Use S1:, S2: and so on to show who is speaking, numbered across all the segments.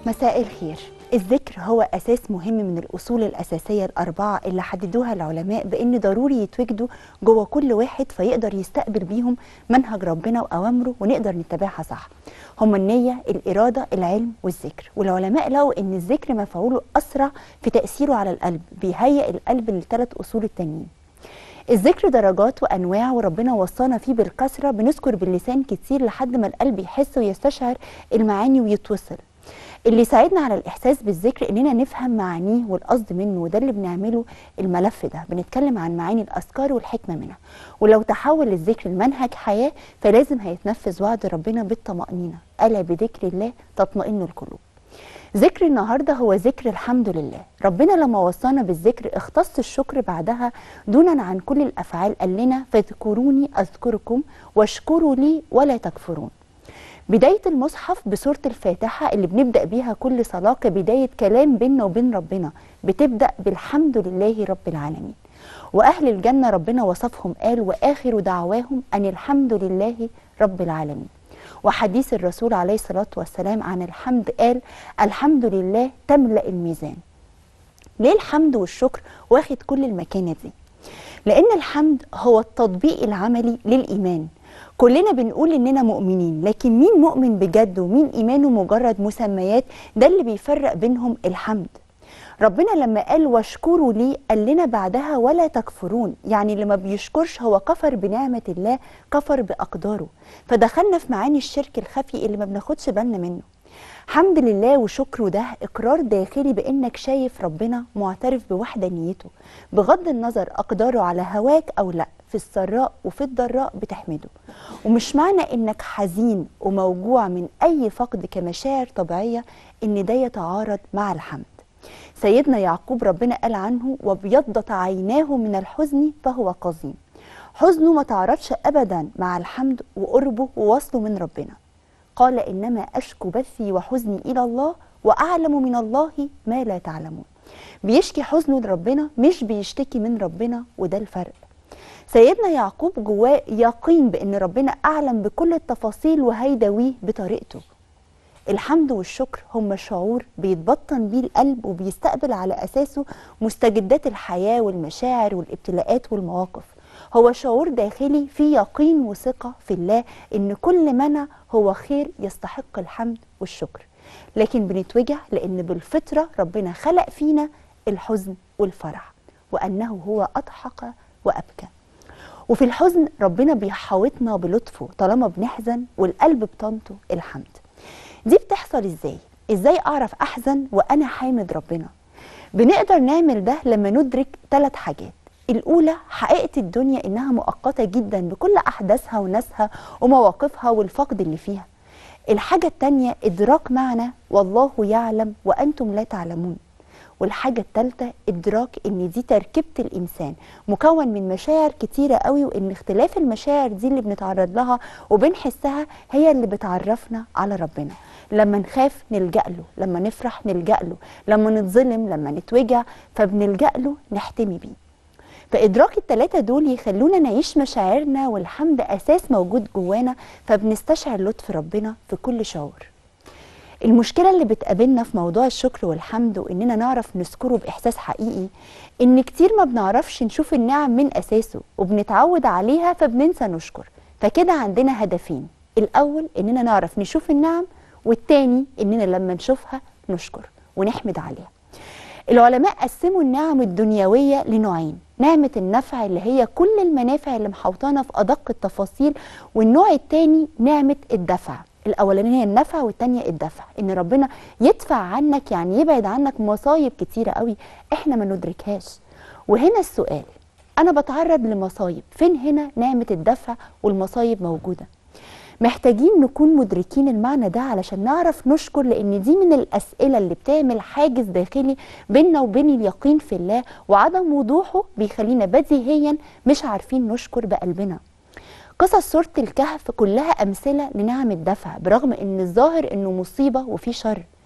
S1: مساء الخير الذكر هو أساس مهم من الأصول الأساسية الأربعة اللي حددوها العلماء بأن ضروري يتوجدوا جوه كل واحد فيقدر يستقبل بيهم منهج ربنا وأوامره ونقدر نتبعها صح هما النية الإرادة العلم والذكر والعلماء لقوا أن الذكر مفعوله أسرع في تأثيره على القلب بيهيئ القلب للثلاث أصول التانيين الذكر درجات وانواع وربنا وصانا فيه بالكثره بنذكر باللسان كتير لحد ما القلب يحس ويستشعر المعاني ويتوصل اللي يساعدنا على الاحساس بالذكر اننا نفهم معانيه والقصد منه وده اللي بنعمله الملف ده بنتكلم عن معاني الاذكار والحكمه منها ولو تحول الذكر لمنهج حياه فلازم هيتنفذ وعد ربنا بالطمانينه الا بذكر الله تطمئن القلوب ذكر النهارده هو ذكر الحمد لله ربنا لما وصانا بالذكر اختص الشكر بعدها دونا عن كل الافعال قال لنا فاذكروني اذكركم واشكروا لي ولا تكفرون بداية المصحف بسورة الفاتحة اللي بنبدأ بيها كل صلاة كبداية كلام بيننا وبين ربنا بتبدأ بالحمد لله رب العالمين وأهل الجنة ربنا وصفهم قال وآخر دعواهم أن الحمد لله رب العالمين وحديث الرسول عليه الصلاة والسلام عن الحمد قال الحمد لله تملأ الميزان ليه الحمد والشكر واخد كل المكانة دي لأن الحمد هو التطبيق العملي للإيمان كلنا بنقول إننا مؤمنين لكن مين مؤمن بجد ومين إيمانه مجرد مسميات ده اللي بيفرق بينهم الحمد ربنا لما قال واشكروا لي قال لنا بعدها ولا تكفرون يعني اللي ما بيشكرش هو كفر بنعمة الله كفر بأقداره فدخلنا في معاني الشرك الخفي اللي ما بناخدش بالنا منه حمد لله وشكره ده اقرار داخلي بانك شايف ربنا معترف بوحدانيته بغض النظر اقداره على هواك او لا في السراء وفي الضراء بتحمده ومش معنى انك حزين وموجوع من اي فقد كمشاعر طبيعيه ان ده يتعارض مع الحمد سيدنا يعقوب ربنا قال عنه وابيضت عيناه من الحزن فهو قظيم حزنه ما تعرضش ابدا مع الحمد وقربه ووصله من ربنا قال انما اشكو بثي وحزني الى الله واعلم من الله ما لا تعلمون بيشكي حزنه لربنا مش بيشتكي من ربنا وده الفرق سيدنا يعقوب جواه يقين بان ربنا اعلم بكل التفاصيل وهيداويه بطريقته الحمد والشكر هم شعور بيتبطن بيه القلب وبيستقبل على اساسه مستجدات الحياه والمشاعر والابتلاءات والمواقف هو شعور داخلي فيه يقين وثقه في الله ان كل منع هو خير يستحق الحمد والشكر لكن بنتوجع لان بالفطره ربنا خلق فينا الحزن والفرح وانه هو اضحك وابكى وفي الحزن ربنا بيحاوطنا بلطفه طالما بنحزن والقلب بطنته الحمد دي بتحصل ازاي ازاي اعرف احزن وانا حامد ربنا بنقدر نعمل ده لما ندرك ثلاث حاجات الاولى حقيقه الدنيا انها مؤقته جدا بكل احداثها وناسها ومواقفها والفقد اللي فيها الحاجه الثانيه ادراك معنى والله يعلم وانتم لا تعلمون والحاجة الثالثة إدراك إن دي تركيبة الإنسان مكون من مشاعر كتيرة قوي وإن اختلاف المشاعر دي اللي بنتعرض لها وبنحسها هي اللي بتعرفنا على ربنا لما نخاف نلجأ له لما نفرح نلجأ له لما نتظلم لما نتوجع فبنلجأ له نحتمي بيه فإدراك التلاتة دول يخلونا نعيش مشاعرنا والحمد أساس موجود جوانا فبنستشعر لطف ربنا في كل شعور المشكلة اللي بتقابلنا في موضوع الشكر والحمد وإننا نعرف نذكره بإحساس حقيقي إن كتير ما بنعرفش نشوف النعم من أساسه وبنتعود عليها فبننسى نشكر فكده عندنا هدفين الأول إننا نعرف نشوف النعم والتاني إننا لما نشوفها نشكر ونحمد عليها العلماء قسموا النعم الدنيوية لنوعين نعمة النفع اللي هي كل المنافع اللي محوطانا في أدق التفاصيل والنوع التاني نعمة الدفع الاولانيه النفع والتانيه الدفع ان ربنا يدفع عنك يعني يبعد عنك مصايب كتيره قوي احنا ما ندركهاش وهنا السؤال انا بتعرض لمصايب فين هنا نعمه الدفع والمصايب موجوده محتاجين نكون مدركين المعنى ده علشان نعرف نشكر لان دي من الاسئله اللي بتعمل حاجز داخلي بيننا وبين اليقين في الله وعدم وضوحه بيخلينا بديهيا مش عارفين نشكر بقلبنا قصص سورة الكهف كلها أمثلة لنعم الدفع برغم إن الظاهر إنه مصيبة وفي شر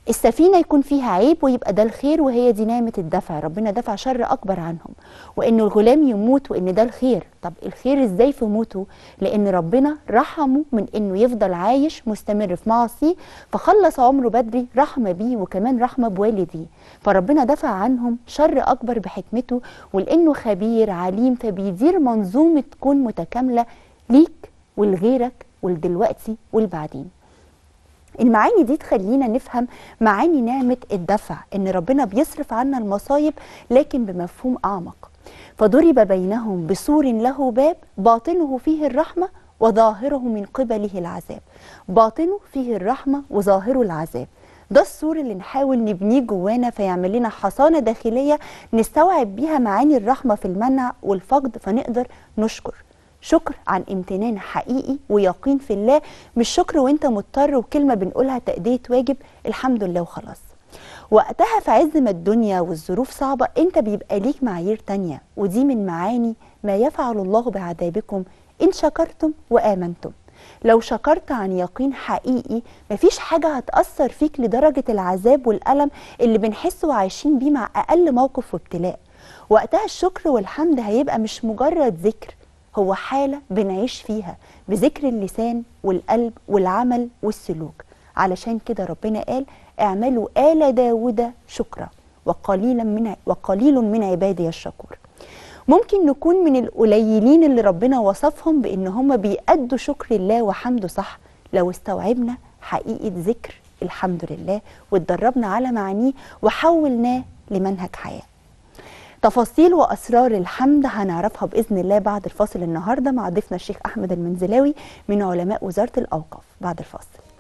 S1: السفينة يكون فيها عيب ويبقى ده الخير وهي دي نعمة الدفع ربنا دفع شر أكبر عنهم وإنه الغلام يموت وإن ده الخير طب الخير إزاي في موته لأن ربنا رحمه من إنه يفضل عايش مستمر في معصيه فخلص عمره بدري رحمة بيه وكمان رحمة بوالديه فربنا دفع عنهم شر أكبر بحكمته ولأنه خبير عليم فبيدير منظومة كون متكاملة ليك ولغيرك ولدلوقتي والبعدين المعاني دي تخلينا نفهم معاني نعمة الدفع إن ربنا بيصرف عنا المصايب لكن بمفهوم أعمق فضرب بينهم بسور له باب باطنه فيه الرحمة وظاهره من قبله العذاب باطنه فيه الرحمة وظاهره العذاب ده السور اللي نحاول نبنيه جوانا فيعمل لنا حصانة داخلية نستوعب بيها معاني الرحمة في المنع والفقد فنقدر نشكر شكر عن امتنان حقيقي ويقين في الله مش شكر وانت مضطر وكلمة بنقولها تأدية واجب الحمد لله وخلاص وقتها في عز ما الدنيا والظروف صعبة انت بيبقى ليك معايير تانية ودي من معاني ما يفعل الله بعذابكم إن شكرتم وآمنتم لو شكرت عن يقين حقيقي مفيش حاجة هتأثر فيك لدرجة العذاب والألم اللي بنحسه وعايشين بيه مع أقل موقف وابتلاء وقتها الشكر والحمد هيبقى مش مجرد ذكر هو حالة بنعيش فيها بذكر اللسان والقلب والعمل والسلوك علشان كده ربنا قال اعملوا آل داود شكرا وقليلا من وقليل من عبادي الشكور ممكن نكون من القليلين اللي ربنا وصفهم بان هم بيأدوا شكر الله وحمده صح لو استوعبنا حقيقة ذكر الحمد لله واتدربنا على معانيه وحولناه لمنهج حياه تفاصيل واسرار الحمد هنعرفها باذن الله بعد الفاصل النهارده مع ضيفنا الشيخ احمد المنزلاوي من علماء وزاره الاوقاف بعد الفاصل